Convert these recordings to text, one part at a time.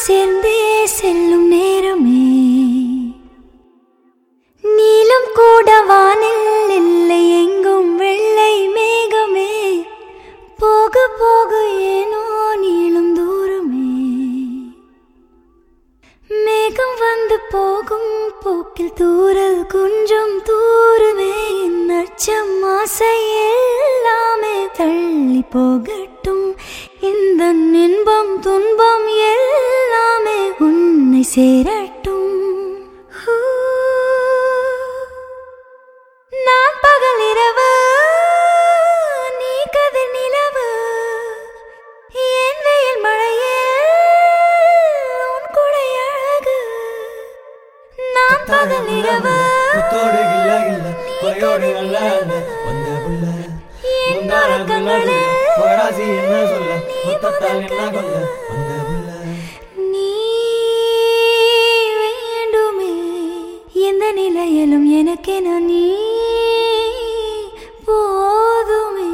சேர்ந்தே செல்லும் நேரமே நீலம் கூட வானில் இல்லை எங்கும் வெள்ளை மேகமே போக போக ஏனோ நீளும் தூரமே மேகம் வந்து போகும் போக்கில் தூரல் கொஞ்சம் தூருமே என் அச்சம் ஆசை எல்லாமே தள்ளி போகட்டும் இந்த இன்பம் துன்பம் எல்லாமே உன்னை சேரட்டும் ஹூ. நான் பகல் இரவு நீ கதிர் நிலவு என் வெயில் மழையே உன் குடை அழகு நான் பகல் இரவு குத்தோடு கில்ல கில்ல கொலையோடு நல்ல அல்ல வந்த புள்ள முந்தான பின்னாடி மகராசி என்ன சொல்ல முத்தத்தால் என்ன கொல்ல வந்த புள்ள நீ வேண்டுமே எந்த நிலையிலும் எனக்கென நீ போதுமே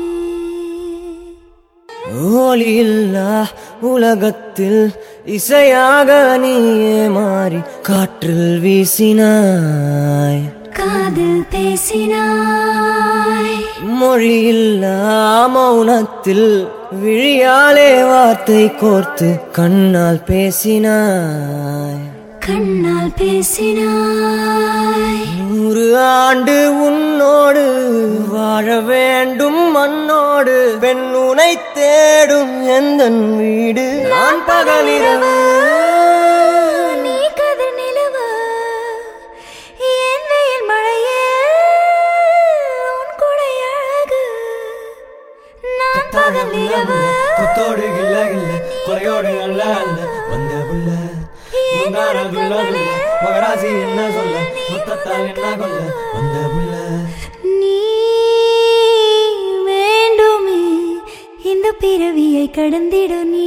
ஒளியில்லா உலகத்தில் இசையாக நீயே மாறி காற்றில் வீசினாய் காதில் பேசினாய் மொழியில்லா மௌனத்தில் விழியாலே வார்த்தை கோர்த்து கண்ணால் பேசினாய் கண்ணால் பேசினாய் நூறு ஆண்டு உன்னோடு வாழ வேண்டும் மண்ணோடு பெண் உனை தேடும் எந்த வீடு நான் பகலிரவு நீ கதிர் நிலவு என் வெயில் மழையே உன் குடை அழகு நான் பகல் இரவு குத்தோடு கில்ல கில்ல கொலையோடு அல்ல அல்ல வந்த புள்ள முந்தான பிள்ளை மகராசி என்ன சொல்ல முத்தத்தால் என்ன கொல்ல வந்த புள்ள நீ வேண்டுமே இந்த பிறவியை கடந்திட நீ